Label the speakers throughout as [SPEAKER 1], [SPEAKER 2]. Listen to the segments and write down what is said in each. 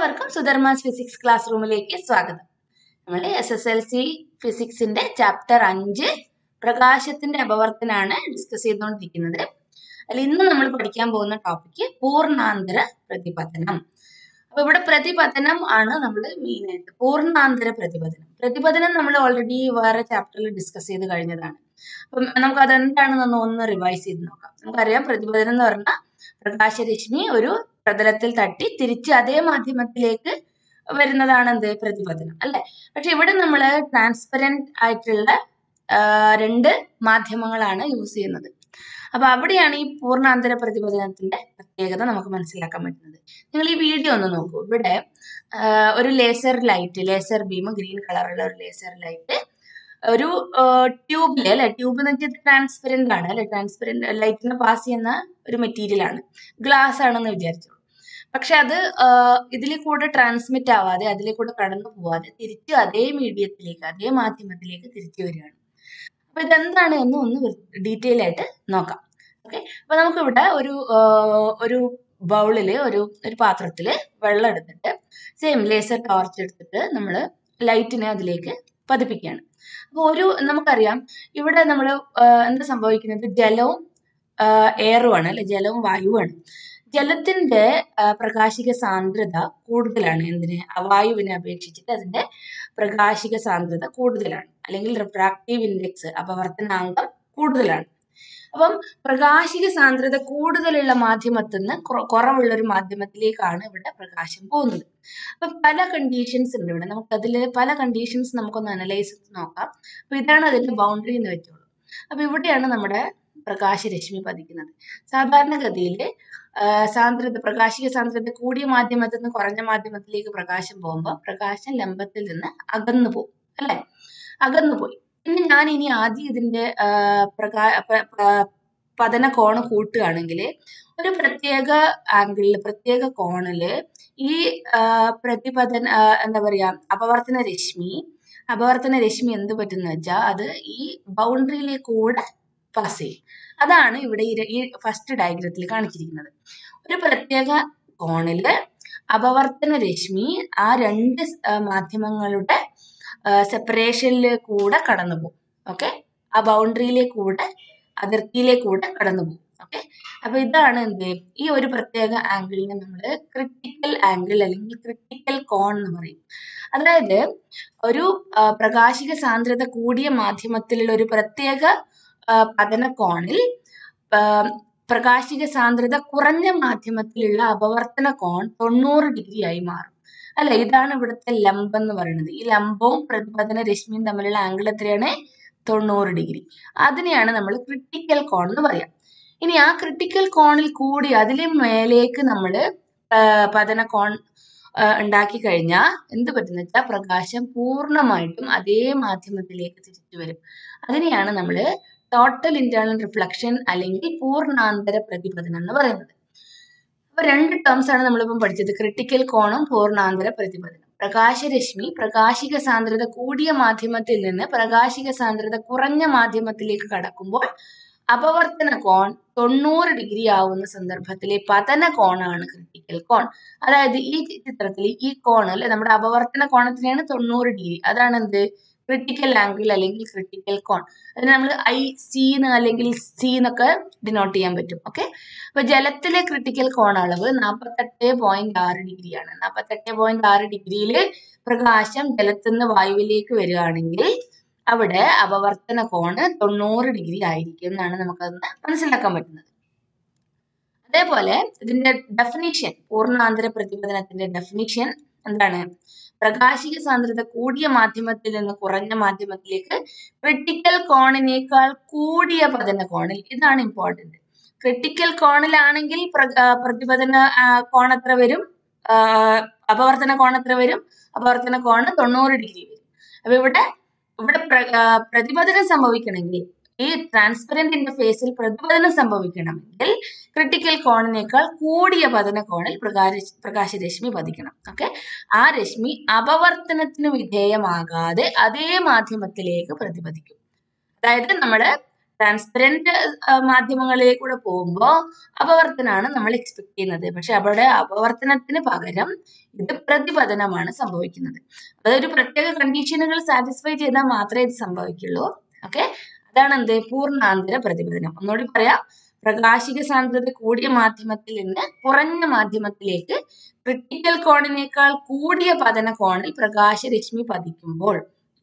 [SPEAKER 1] എല്ലാവർക്കും സുധർമാസ് physics class റൂമിലേക്ക് സ്വാഗതം നമ്മൾ എസ് എസ് എൽ സി ഫിസിക്സിന്റെ ചാപ്റ്റർ അഞ്ച് പ്രകാശത്തിന്റെ അപവർത്തനാണ് ഡിസ്കസ് ചെയ്തുകൊണ്ടിരിക്കുന്നത് അതിൽ ഇന്ന് നമ്മൾ പഠിക്കാൻ പോകുന്ന ടോപ്പിക്ക് പൂർണ്ണാന്തര പ്രതിപതനം അപ്പൊ ഇവിടെ പ്രതിപതനം ആണ് നമ്മൾ മെയിൻ ആയിട്ട് പൂർണ്ണാന്തര പ്രതിപതനം പ്രതിപതനം നമ്മൾ ഓൾറെഡി വേറെ ചാപ്റ്ററിൽ ഡിസ്കസ് ചെയ്ത് കഴിഞ്ഞതാണ് അപ്പം നമുക്ക് അതെന്താണെന്നൊന്ന് ഒന്ന് റിവൈസ് ചെയ്ത് നോക്കാം നമുക്കറിയാം പ്രതിപതനം എന്ന് പറഞ്ഞാൽ പ്രകാശരശ്മി ഒരു പ്രതലത്തിൽ തട്ടി തിരിച്ച് അതേ മാധ്യമത്തിലേക്ക് വരുന്നതാണ് എന്ത് പ്രതിപതനം അല്ലെ പക്ഷെ ഇവിടെ നമ്മൾ ട്രാൻസ്പെറന്റ് ആയിട്ടുള്ള ആ, രണ്ട് മാധ്യമങ്ങളാണ് യൂസ് ചെയ്യുന്നത് അപ്പൊ അവിടെയാണ് ഈ പൂർണ്ണാന്തര പ്രതിപതനത്തിന്റെ പ്രത്യേകത നമുക്ക് മനസ്സിലാക്കാൻ പറ്റുന്നത് നിങ്ങൾ ഈ വീഡിയോ ഒന്ന് നോക്കൂ ഇവിടെ ആ, ഒരു laser light laser beam green കളറുള്ള ഒരു ലേസർ ലൈറ്റ് ഒരു ട്യൂബില് അല്ലെ ട്യൂബ് എന്ന് വെച്ചാൽ ട്രാൻസ്പെറന്റ് ആണ് അല്ലെ ട്രാൻസ്പെറന്റ് ലൈറ്റിനെ പാസ് ചെയ്യുന്ന ഒരു മെറ്റീരിയൽ ആണ് ഗ്ലാസ് ആണെന്ന് വിചാരിച്ചോളൂ പക്ഷെ അത് ഇതിൽ കൂടെ ട്രാൻസ്മിറ്റ് ആവാതെ അതിലെ കൂടെ കടന്നു പോവാതെ തിരിച്ച് അതേ മീഡിയത്തിലേക്ക് അതേ മാധ്യമത്തിലേക്ക് തിരിച്ചു വരികയാണ് അപ്പൊ ഇതെന്താണ് എന്ന് ഒന്ന് ഡീറ്റെയിൽ ആയിട്ട് നോക്കാം ഓക്കെ അപ്പൊ നമുക്കിവിടെ ഒരു ആ, ഒരു ബൗളില് ഒരു ഒരു പാത്രത്തില് വെള്ളം എടുത്തിട്ട് സെയിം ലേസർ ടോർച്ച് എടുത്തിട്ട് നമ്മൾ ലൈറ്റിനെ അതിലേക്ക് പതിപ്പിക്കുകയാണ് അപ്പൊ ഒരു നമുക്കറിയാം ഇവിടെ നമ്മൾ എന്താ സംഭവിക്കുന്നത് ജലവും എയറുമാണ് അല്ലെ ജലവും വായുവാണ് ജലത്തിന്റെ ആ, പ്രകാശിക സാന്ദ്രത കൂടുതലാണ് എന്തിന് അവായുവിനെ അപേക്ഷിച്ചിട്ട് അതിന്റെ പ്രകാശിക സാന്ദ്രത കൂടുതലാണ് അല്ലെങ്കിൽ റിഫ്രാക്റ്റീവ് ഇൻഡെക്സ് അപവർത്തനാങ്കം കൂടുതലാണ് അപ്പം പ്രകാശിക സാന്ദ്രത കൂടുതലുള്ള മാധ്യമത്തിൽ നിന്ന് കുറ- കുറവുള്ള ഒരു മാധ്യമത്തിലേക്കാണ് ഇവിടെ പ്രകാശം പോകുന്നത് അപ്പൊ പല കണ്ടീഷൻസ് ഉണ്ട് ഇവിടെ നമുക്ക് അതിൽ പല കണ്ടീഷൻസ് നമുക്കൊന്ന് അനലൈസ് ചെയ്ത് നോക്കാം അപ്പൊ ഇതാണ് അതിന്റെ ബൗണ്ടറി എന്ന് വെച്ചോളൂ അപ്പൊ ഇവിടെയാണ് നമ്മുടെ പ്രകാശരശ്മി പതിക്കുന്നത് സാധാരണഗതിയിൽ സാന്ദ്രത പ്രകാശിക സാന്ദ്രത കൂടിയ മാധ്യമത്തിൽ നിന്ന് കുറഞ്ഞ മാധ്യമത്തിലേക്ക് പ്രകാശം പോകുമ്പോൾ പ്രകാശം ലംബത്തിൽ നിന്ന് അകന്നു പോകും അല്ലെ അകന്നു പോയി പിന്നെ ഞാൻ ഇനി ആദ്യം ഇതിന്റെ ആ, പ്രകാ പ- പ- പതന കോണ് കൂട്ടുകയാണെങ്കിൽ ഒരു പ്രത്യേക ആംഗിളിൽ പ്രത്യേക കോണില് ഈ ആ, പ്രതിപതന ആ, എന്താ പറയാ അപവർത്തന രശ്മി അപവർത്തന രശ്മി എന്ത് പറ്റുന്ന വെച്ചാൽ അത് ഈ ബൗണ്ടറിയിലേക്ക് കൂടെ പാസ് ചെയ്യും അതാണ് ഇവിടെ ഈ ര- ഈ ഫസ്റ്റ് ഡയഗ്രത്തിൽ കാണിച്ചിരിക്കുന്നത് ഒരു പ്രത്യേക കോണില് അപവർത്തന രശ്മി ആ രണ്ട് സ്- ആ, മാധ്യമങ്ങളുടെ സെപ്പറേഷനിൽ കൂടെ കടന്നു പോകും ഓക്കെ ആ ബൗണ്ടറിയിലേക്ക് കൂടെ അതിർത്തിയിലേക്ക് കൂടെ കടന്നു പോകും ഓക്കെ അപ്പൊ ഇതാണ് എന്ത് ഈ ഒരു പ്രത്യേക ആംഗിളിനെ നമ്മൾ ക്രിട്ടിക്കൽ ആംഗിൾ അല്ലെങ്കിൽ ക്രിട്ടിക്കൽ കോൺ എന്ന് പറയും അതായത് ഒരു ആ, പ്രകാശിക സാന്ദ്രത കൂടിയ മാധ്യമത്തിലുള്ള ഒരു പ്രത്യേക ആ, പതന കോണിൽ ആ, പ്രകാശിക സാന്ദ്രത കുറഞ്ഞ മാധ്യമത്തിലുള്ള അപവർത്തന കോൺ തൊണ്ണൂറ് ഡിഗ്രി ആയി മാറും അല്ല ഇതാണ് ഇവിടുത്തെ ലംബം എന്ന് പറയുന്നത് ഈ ലംബവും പ്രതിപതന രശ്മിയും തമ്മിലുള്ള ആംഗിൾ എത്രയാണ് തൊണ്ണൂറ് ഡിഗ്രി അതിനെയാണ് നമ്മൾ ക്രിട്ടിക്കൽ കോൺ എന്ന് പറയാം ഇനി ആ ക്രിട്ടിക്കൽ കോണിൽ കൂടി അതിലെ മേലേക്ക് നമ്മൾ പതന കോൺ ആ, ഉണ്ടാക്കി കഴിഞ്ഞാൽ എന്ത് പറ്റുന്ന വെച്ചാൽ പ്രകാശം പൂർണ്ണമായിട്ടും അതേ മാധ്യമത്തിലേക്ക് തിരിച്ചു വരും അതിനെയാണ് നമ്മൾ ടോട്ടൽ ഇന്റേണൽ റിഫ്ലക്ഷൻ അല്ലെങ്കിൽ പൂർണ്ണാന്തര പ്രതിപതനം എന്ന് പറയുന്നത് അപ്പൊ രണ്ട് ടേംസ് ആണ് നമ്മളിപ്പം പഠിച്ചത് ക്രിട്ടിക്കൽ കോണും പൂർണ്ണാന്തര പ്രതിപതനം പ്രകാശരശ്മി പ്രകാശിക സാന്ദ്രത കൂടിയ മാധ്യമത്തിൽ നിന്ന് പ്രകാശിക സാന്ദ്രത കുറഞ്ഞ മാധ്യമത്തിലേക്ക് കടക്കുമ്പോൾ അപവർത്തന കോൺ തൊണ്ണൂറ് ഡിഗ്രി ആവുന്ന സന്ദർഭത്തിലെ പതന കോണാണ് ക്രിട്ടിക്കൽ കോൺ അതായത് ഈ ചിത്രത്തിൽ ഈ കോൺ അല്ലെ നമ്മുടെ അപവർത്തന കോണത്തിനെയാണ് തൊണ്ണൂറ് ഡിഗ്രി അതാണ് എന്ത് ക്രിട്ടിക്കൽ ആംഗിൾ അല്ലെങ്കിൽ ക്രിട്ടിക്കൽ കോൺ അതിന് നമ്മൾ ഐ സി എന്ന് അല്ലെങ്കിൽ സി എന്നൊക്കെ ഡിനോട്ട് ചെയ്യാൻ പറ്റും ഓക്കെ അപ്പൊ ജലത്തിലെ ക്രിട്ടിക്കൽ കോൺ അളവ് നാൽപ്പത്തെട്ട് പോയിന്റ് ആറ് ഡിഗ്രിയാണ് നാൽപ്പത്തെട്ട് പോയിന്റ് ആറ് ഡിഗ്രിയിൽ പ്രകാശം ജലത്തിൽ നിന്ന് വായുവിലേക്ക് വരികയാണെങ്കിൽ അവിടെ അപവർത്തന കോണ് തൊണ്ണൂറ് ഡിഗ്രി ആയിരിക്കും എന്നാണ് നമുക്കത് മനസ്സിലാക്കാൻ പറ്റുന്നത് അതേപോലെ ഇതിന്റെ ഡെഫിനിഷൻ പൂർണ്ണാന്തര പ്രതിപതനത്തിന്റെ ഡെഫിനിഷൻ എന്താണ് പ്രകാശിക സാന്ദ്രത കൂടിയ മാധ്യമത്തിൽ നിന്ന് കുറഞ്ഞ മാധ്യമത്തിലേക്ക് ക്രിട്ടിക്കൽ കോണിനേക്കാൾ കൂടിയ പതന കോണിൽ ഇതാണ് ഇമ്പോർട്ടന്റ് ക്രിട്ടിക്കൽ കോണിലാണെങ്കിൽ പ്ര- ആ, പ്രതിപതന ആ, കോൺ എത്ര വരും ആ, അപവർത്തന കോൺ എത്ര വരും അപവർത്തന കോണ് തൊണ്ണൂറ് ഡിഗ്രി വരും അപ്പൊ ഇവിടെ ഇവിടെ പ്ര- ആ, പ്രതിപതനം സംഭവിക്കണമെങ്കിൽ ഈ ട്രാൻസ്പെറന്റ് ഇന്റർഫേസിൽ പ്രതിപതനം സംഭവിക്കണമെങ്കിൽ ക്രിട്ടിക്കൽ കോണിനേക്കാൾ കൂടിയ പതന കോണിൽ പ്രകാശ പ്രകാശരശ്മി പതിക്കണം ഓക്കെ ആ രശ്മി അപവർത്തനത്തിന് വിധേയമാകാതെ അതേ മാധ്യമത്തിലേക്ക് പ്രതിപതിക്കും അതായത് നമ്മുടെ ട്രാൻസ്പെറന്റ് മാധ്യമങ്ങളിലേക്ക് കൂടെ പോകുമ്പോൾ അപവർത്തനാണ് നമ്മൾ എക്സ്പെക്ട് ചെയ്യുന്നത് പക്ഷെ അവിടെ അപവർത്തനത്തിന് പകരം ഇത് പ്രതിപതനമാണ് സംഭവിക്കുന്നത് അതൊരു പ്രത്യേക കണ്ടീഷനുകൾ സാറ്റിസ്ഫൈ ചെയ്താൽ മാത്രമേ ഇത് സംഭവിക്കുള്ളൂ ഓക്കെ അതാണ് എന്ത് പൂർണ്ണാന്തര പ്രതിപതനം ഒന്നുകൂടി പറയാം പ്രകാശിക സാന്ദ്രത കൂടിയ മാധ്യമത്തിൽ നിന്ന് കുറഞ്ഞ മാധ്യമത്തിലേക്ക് ക്രിട്ടിക്കൽ കോണിനേക്കാൾ കൂടിയ പതന കോണിൽ പ്രകാശരശ്മി പതിക്കുമ്പോൾ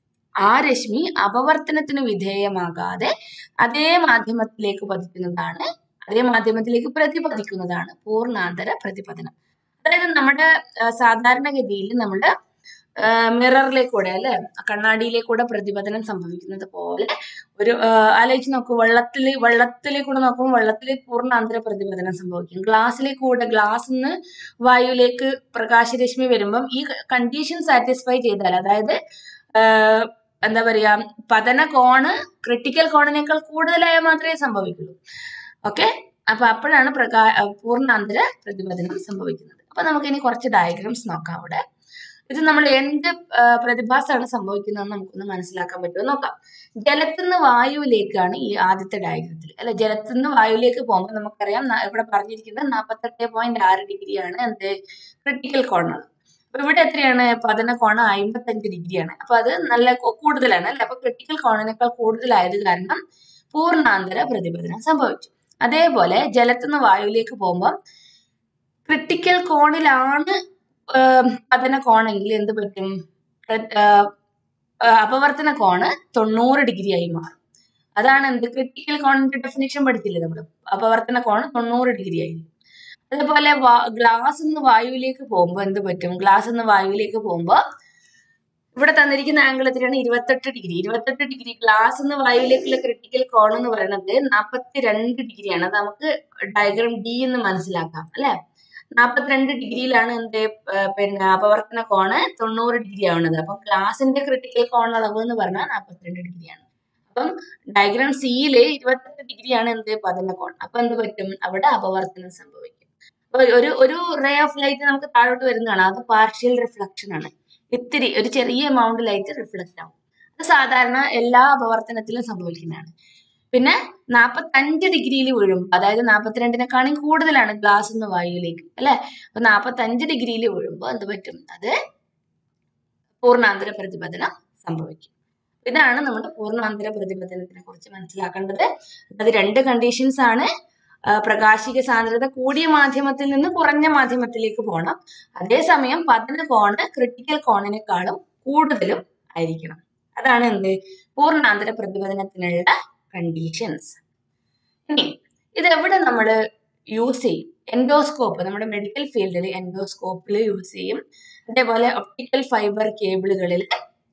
[SPEAKER 1] ആ രശ്മി അപവർത്തനത്തിന് വിധേയമാകാതെ അതേ മാധ്യമത്തിലേക്ക് പതിക്കുന്നതാണ് അതേ മാധ്യമത്തിലേക്ക് പ്രതിപതിക്കുന്നതാണ് പൂർണ്ണാന്തര പ്രതിപതനം അതായത് നമ്മുടെ ആ, സാധാരണഗതിയിൽ നമ്മുടെ മിററിലേക്കൂടെ അല്ലെ കണ്ണാടിയിലേക്കൂടെ പ്രതിപതനം സംഭവിക്കുന്നത് പോലെ ഒരു ആ, ആലോചിച്ച് നോക്കൂ വെള്ളത്തിൽ വെള്ളത്തിലേക്കൂടെ നോക്കുമ്പോൾ വെള്ളത്തിൽ പൂർണ്ണാന്തര പ്രതിപതനം സംഭവിക്കും ഗ്ലാസ്സിലേക്കൂടെ ഗ്ലാസ്സിൽ നിന്ന് വായുവിലേക്ക് പ്രകാശരശ്മി വരുമ്പം ഈ കണ്ടീഷൻ സാറ്റിസ്ഫൈ ചെയ്താൽ അതായത് ആ, എന്താ പറയാ പതന കോണ് ക്രിട്ടിക്കൽ കോണിനേക്കാൾ കൂടുതലായാൽ മാത്രമേ സംഭവിക്കുള്ളൂ ഓക്കെ അപ്പൊ അപ്പോഴാണ് പ്രകാ ആ, പൂർണ്ണാന്തര പ്രതിപതനം സംഭവിക്കുന്നത് അപ്പൊ നമുക്ക് ഇനി കുറച്ച് ഡയഗ്രാംസ് നോക്കാം അവിടെ ഇത് നമ്മൾ എന്ത് ആ, പ്രതിഭാസമാണ് സംഭവിക്കുന്നതെന്ന് നമുക്കൊന്ന് മനസ്സിലാക്കാൻ പറ്റുമോ നോക്കാം ജലത്തിൽ നിന്ന് വായുവിലേക്കാണ് ഈ ആദ്യത്തെ ഡയഗ്രത്തിൽ അല്ലെ ജലത്തിൽ നിന്ന് വായുവിലേക്ക് പോകുമ്പോൾ നമുക്കറിയാം ന- ഇവിടെ പറഞ്ഞിരിക്കുന്നത് നാൽപ്പത്തെട്ട് പോയിന്റ് ആറ് ഡിഗ്രിയാണ് എന്ത് ക്രിട്ടിക്കൽ കോണാണ് അപ്പൊ ഇവിടെ എത്രയാണ് പതന കോണം അമ്പത്തഞ്ച് ഡിഗ്രിയാണ് അപ്പൊ അത് നല്ല കു- കൂടുതലാണ് അല്ലെ അപ്പൊ ക്രിട്ടിക്കൽ കോണിനേക്കാൾ കൂടുതലായത് കാരണം പൂർണ്ണാന്തര പ്രതിപതനം സംഭവിച്ചു അതേപോലെ ജലത്തിൽ നിന്ന് വായുവിലേക്ക് പോകുമ്പോൾ ക്രിട്ടിക്കൽ കോണിലാണ് ആം, പതന കോണെങ്കിൽ എന്ത് പറ്റും പ്ര- ആ, ആ, അപവർത്തന കോണ് തൊണ്ണൂറ് ഡിഗ്രി ആയി മാറും അതാണ് എന്ത് ക്രിട്ടിക്കൽ കോണിന്റെ ഡെഫിനേഷൻ പഠിച്ചില്ലേ നമ്മൾ അപവർത്തന കോണ് തൊണ്ണൂറ് ഡിഗ്രി ആയിരിക്കും അതേപോലെ ഗ്ലാസ് നിന്ന് വായുവിലേക്ക് പോകുമ്പോൾ എന്ത് പറ്റും ഗ്ലാസ് നിന്ന് വായുവിലേക്ക് പോകുമ്പോൾ ഇവിടെ തന്നിരിക്കുന്ന ആംഗിൾ എത്രയാണ് ഇരുപത്തെട്ട് ഡിഗ്രി ഇരുപത്തെട്ട് ഡിഗ്രി ഗ്ലാസ് നിന്ന് വായുവിലേക്കുള്ള ക്രിട്ടിക്കൽ കോൺ എന്ന് പറയുന്നത് നാൽപ്പത്തി രണ്ട് ഡിഗ്രിയാണ് അത് നമുക്ക് ഡയഗ്രാം ഡി എന്ന് മനസ്സിലാക്കാം അല്ലെ നാൽപ്പത്തിരണ്ട് ഡിഗ്രിയിലാണ് എന്ത് ഏർ പിന്നെ അപവർത്തന കോണ് തൊണ്ണൂറ് ഡിഗ്രി ആവുന്നത് അപ്പം ഗ്ലാസിന്റെ ക്രിട്ടിക്കൽ കോൺ അളവ് എന്ന് പറഞ്ഞാൽ നാൽപ്പത്തിരണ്ട് ഡിഗ്രിയാണ് അപ്പം ഡയഗ്രാം സിയില് ഇരുപത്തെട്ട് ഡിഗ്രിയാണ് എന്ത് പതന കോൺ അപ്പൊ എന്ത് പറ്റും അവിടെ അപവർത്തനം സംഭവിക്കും അപ്പൊ ഒരു ഒരു റേ ഓഫ് ലൈറ്റ് നമുക്ക് താഴോട്ട് വരുന്നതാണ് അത് പാർഷ്യൽ റിഫ്ലക്ഷൻ ആണ് ഇത്തിരി ഒരു ചെറിയ എമൗണ്ട് ലൈറ്റ് റിഫ്ലക്റ്റ് ആവും അത് സാധാരണ എല്ലാ അപവർത്തനത്തിലും സംഭവിക്കുന്നതാണ് പിന്നെ നാൽപ്പത്തഞ്ച് ഡിഗ്രിയിൽ വീഴും അതായത് നാൽപ്പത്തിരണ്ടിനെക്കാളും കൂടുതലാണ് ഗ്ലാസ് നിന്ന് വായുവിലേക്ക് അല്ലെ അപ്പൊ നാൽപ്പത്തഞ്ച് ഡിഗ്രിയിൽ വീഴുമ്പോൾ എന്ത് പറ്റും അത് പൂർണ്ണാന്തര പ്രതിപതനം സംഭവിക്കും ഇതാണ് നമ്മുടെ പൂർണ്ണാന്തര പ്രതിപതനത്തിനെ കുറിച്ച് മനസ്സിലാക്കേണ്ടത് അത് രണ്ട് കണ്ടീഷൻസ് ആണ് ആ, പ്രകാശിക സാന്ദ്രത കൂടിയ മാധ്യമത്തിൽ നിന്ന് കുറഞ്ഞ മാധ്യമത്തിലേക്ക് പോകണം അതേസമയം പതന കോണ് ക്രിട്ടിക്കൽ കോണിനേക്കാളും കൂടുതലും ആയിരിക്കണം അതാണ് എന്ത് പൂർണ്ണാന്തര പ്രതിപതനത്തിനുള്ള കണ്ടീഷൻസ് ഇനി ഇത് എവിടെ നമ്മൾ യൂസ് ചെയ്യും എൻഡോസ്കോപ്പ് നമ്മുടെ മെഡിക്കൽ ഫീൽഡിൽ എൻഡോസ്കോപ്പിൽ യൂസ് ചെയ്യും അതേപോലെ ഒപ്റ്റിക്കൽ ഫൈബർ കേബിളുകളിൽ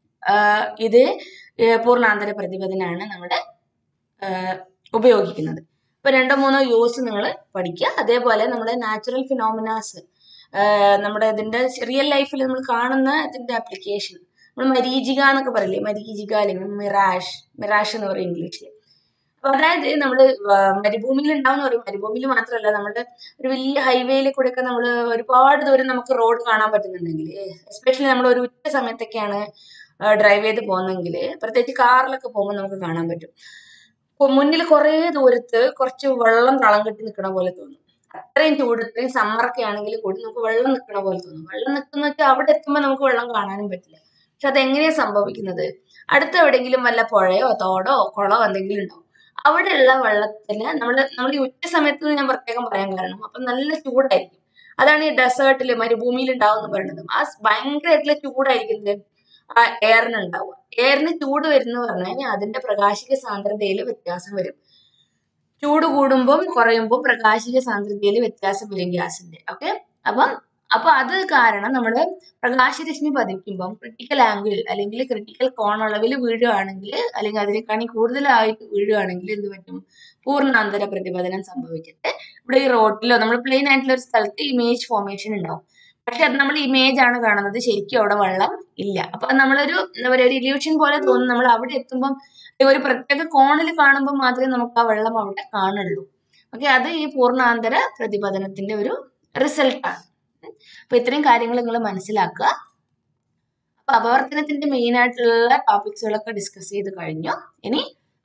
[SPEAKER 1] ഇത് ഏർ പൂർണ്ണാന്തര പ്രതിപതനാണ് നമ്മുടെ ആഹ് ഉപയോഗിക്കുന്നത് ഇപ്പൊ രണ്ടോ മൂന്നോ യൂസ് നിങ്ങൾ പഠിക്കുക അതേപോലെ നമ്മുടെ നാച്ചുറൽ ഫിനോമിനാസ് നമ്മുടെ ഇതിന്റെ റിയൽ ലൈഫിൽ നമ്മൾ കാണുന്ന ഇതിന്റെ ആപ്ലിക്കേഷൻ നമ്മൾ മരീചിക എന്നൊക്കെ പറയില്ലേ മരീചിക അല്ലെങ്കിൽ മിറാഷ് മിറാഷ് എന്ന് പറയും ഇംഗ്ലീഷിൽ അപ്പൊ അതായത് നമ്മൾ മരുഭൂമിയിൽ ഉണ്ടാവുന്ന പറയും മരുഭൂമിയിൽ മാത്രമല്ല നമ്മുടെ ഒരു വലിയ ഹൈവേയിൽ കൂടെ ഒക്കെ നമ്മൾ ഒരുപാട് ദൂരം നമുക്ക് റോഡ് കാണാൻ പറ്റുന്നുണ്ടെങ്കിൽ എസ്പെഷ്യലി നമ്മൾ ഒരു ഉച്ച സമയത്തൊക്കെയാണ് ഡ്രൈവ് ചെയ്ത് പോകുന്നെങ്കിൽ പ്രത്യേകിച്ച് കാറിലൊക്കെ പോകുമ്പോൾ നമുക്ക് കാണാൻ പറ്റും ഇപ്പൊ മുന്നിൽ കുറേ ദൂരത്ത് കുറച്ച് വെള്ളം തളം കെട്ടി നിൽക്കണ പോലെ തോന്നും അത്രയും ചൂട് ഇത്രയും സമ്മറൊക്കെ ആണെങ്കിൽ കൂടി നമുക്ക് വെള്ളം നിൽക്കണ പോലെ തോന്നും വെള്ളം നിൽക്കുന്ന വെച്ചാൽ അവിടെ എത്തുമ്പോൾ നമുക്ക് വെള്ളം കാണാനും പറ്റില്ല പക്ഷെ അതെങ്ങനെയാ സംഭവിക്കുന്നത് അടുത്ത എവിടെയെങ്കിലും വല്ല പുഴയോ തോടോ കുളമോ എന്തെങ്കിലും ഉണ്ടാവും അവിടെയുള്ള വെള്ളത്തിന് നമ്മൾ നമ്മൾ ഈ ഉച്ച സമയത്ത് ഞാൻ പ്രത്യേകം പറയാൻ കാരണം അപ്പൊ നല്ല ചൂടായിരിക്കും അതാണ് ഈ ഡെസേർട്ടിൽ മരുഭൂമിയിൽ ഉണ്ടാവും എന്ന് പറയുന്നത് ആ സ് ഭയങ്കരമായിട്ടുള്ള ചൂടായിരിക്കുന്നത് ആ എയറിന് ഉണ്ടാവുക എയറിന് ചൂട് വരുന്ന പറഞ്ഞു കഴിഞ്ഞാൽ അതിന്റെ പ്രകാശിക സാന്ദ്രതയിൽ വ്യത്യാസം വരും ചൂട് കൂടുമ്പം കുറയുമ്പോൾ പ്രകാശിക സാന്ദ്രതയിൽ വ്യത്യാസം വരും ഗ്യാസിന്റെ ഓക്കെ അപ്പം അപ്പൊ അത് കാരണം നമ്മൾ പ്രകാശരശ്മി പതിക്കുമ്പം ക്രിട്ടിക്കൽ ആംഗിൾ അല്ലെങ്കിൽ ക്രിട്ടിക്കൽ കോൺ അളവിൽ വീഴുകയാണെങ്കിൽ അല്ലെങ്കിൽ അതിനേക്കാളും കൂടുതലായിട്ട് വീഴുകയാണെങ്കിൽ എന്ത് പറ്റും പൂർണ്ണാന്തര പ്രതിപതനം സംഭവിക്കട്ടെ ഇവിടെ ഈ റോഡിലോ നമ്മൾ പ്ലെയിൻ ആയിട്ടുള്ള ഒരു സ്ഥലത്ത് ഇമേജ് ഫോർമേഷൻ ഉണ്ടാവും പക്ഷെ അത് നമ്മൾ ഇമേജ് ആണ് കാണുന്നത് ശരിക്കും അവിടെ വെള്ളം ഇല്ല അപ്പൊ നമ്മളൊരു എന്താ പറയുക ഒരു ഇല്യൂഷൻ പോലെ തോന്നും നമ്മൾ അവിടെ എത്തുമ്പം ഒരു പ്രത്യേക കോണിൽ കാണുമ്പോൾ മാത്രമേ നമുക്ക് ആ വെള്ളം അവിടെ കാണുള്ളൂ ഓക്കെ അത് ഈ പൂർണ്ണാന്തര പ്രതിപതനത്തിന്റെ ഒരു റിസൾട്ടാണ് അപ്പൊ ഇത്രയും കാര്യങ്ങൾ നിങ്ങൾ മനസ്സിലാക്കുക അപ്പൊ അപവർത്തനത്തിന്റെ മെയിൻ ആയിട്ടുള്ള ടോപ്പിക്സുകളൊക്കെ ഡിസ്കസ് ചെയ്ത് കഴിഞ്ഞു ഇനി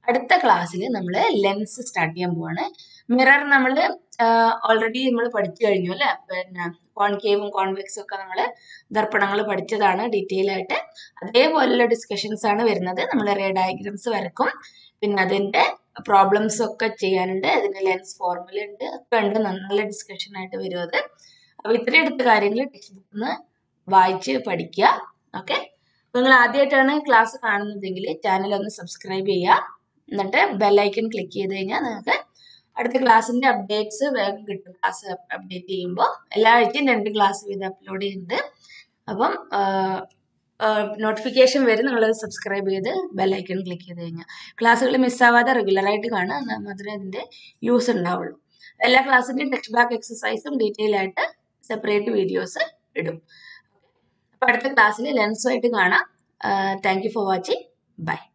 [SPEAKER 1] അടുത്ത ക്ലാസ്സിൽ നമ്മൾ ലെൻസ് സ്റ്റാർട്ട് ചെയ്യാൻ പോവാണ് മിറർ നമ്മൾ ഓൾറെഡി നമ്മൾ പഠിച്ചു കഴിഞ്ഞു അല്ലേ പിന്നെ കോൺകേവും കോൺവെക്സും ഒക്കെ നമ്മൾ ദർപ്പണങ്ങൾ പഠിച്ചതാണ് ഡീറ്റെയിൽ ആയിട്ട് അതേപോലെയുള്ള ഡിസ്കഷൻസ് ആണ് വരുന്നത് നമ്മൾ റേ ഡയഗ്രംസ് വരക്കും പിന്നെ അതിന്റെ പ്രോബ്ലംസ് ഒക്കെ ചെയ്യാനുണ്ട് അതിന് ലെൻസ് ഫോർമുല ഉണ്ട് ഒക്കെ ഉണ്ട് നല്ല ഡിസ്കഷൻ ആയിട്ട് വരും അത് അപ്പൊ ഇത്രയും എടുത്ത കാര്യങ്ങൾ ടെക്സ്റ്റ് ബുക്കിൽ നിന്ന് വായിച്ച് പഠിക്കുക ഓക്കെ നിങ്ങൾ ആദ്യമായിട്ടാണ് ക്ലാസ് കാണുന്നതെങ്കിൽ ചാനൽ ഒന്ന് സബ്സ്ക്രൈബ് ചെയ്യുക എന്നിട്ട് ബെല്ലൈക്കൺ ക്ലിക്ക് ചെയ്ത് കഴിഞ്ഞാൽ നിങ്ങൾക്ക് അടുത്ത ക്ലാസ്സിന്റെ അപ്ഡേറ്റ്സ് വേഗം കിട്ടും ക്ലാസ് അപ്ഡേറ്റ് ചെയ്യുമ്പോൾ എല്ലാ ആഴ്ചയും രണ്ട് ക്ലാസ് വീതം അപ്ലോഡ് ചെയ്യുന്നുണ്ട് അപ്പം നോട്ടിഫിക്കേഷൻ വരും നിങ്ങൾ സബ്സ്ക്രൈബ് ചെയ്ത് ബെല്ലൈക്കൺ ക്ലിക്ക് ചെയ്ത് കഴിഞ്ഞാൽ ക്ലാസ്സുകൾ മിസ്സാവാതെ റെഗുലറായിട്ട് കാണുക എന്നാൽ മാത്രമേ അതിൻ്റെ യൂസ് ഉണ്ടാവുള്ളൂ എല്ലാ ക്ലാസ്സിൻ്റെയും ടെക്സ്റ്റ് ബാക്ക് എക്സസൈസും ഡീറ്റെയിൽ ആയിട്ട് സെപ്പറേറ്റ് വീഡിയോസ് ഇടും അപ്പോൾ അടുത്ത ക്ലാസ്സിൽ ലെൻസുമായിട്ട് കാണാം thank you for watching by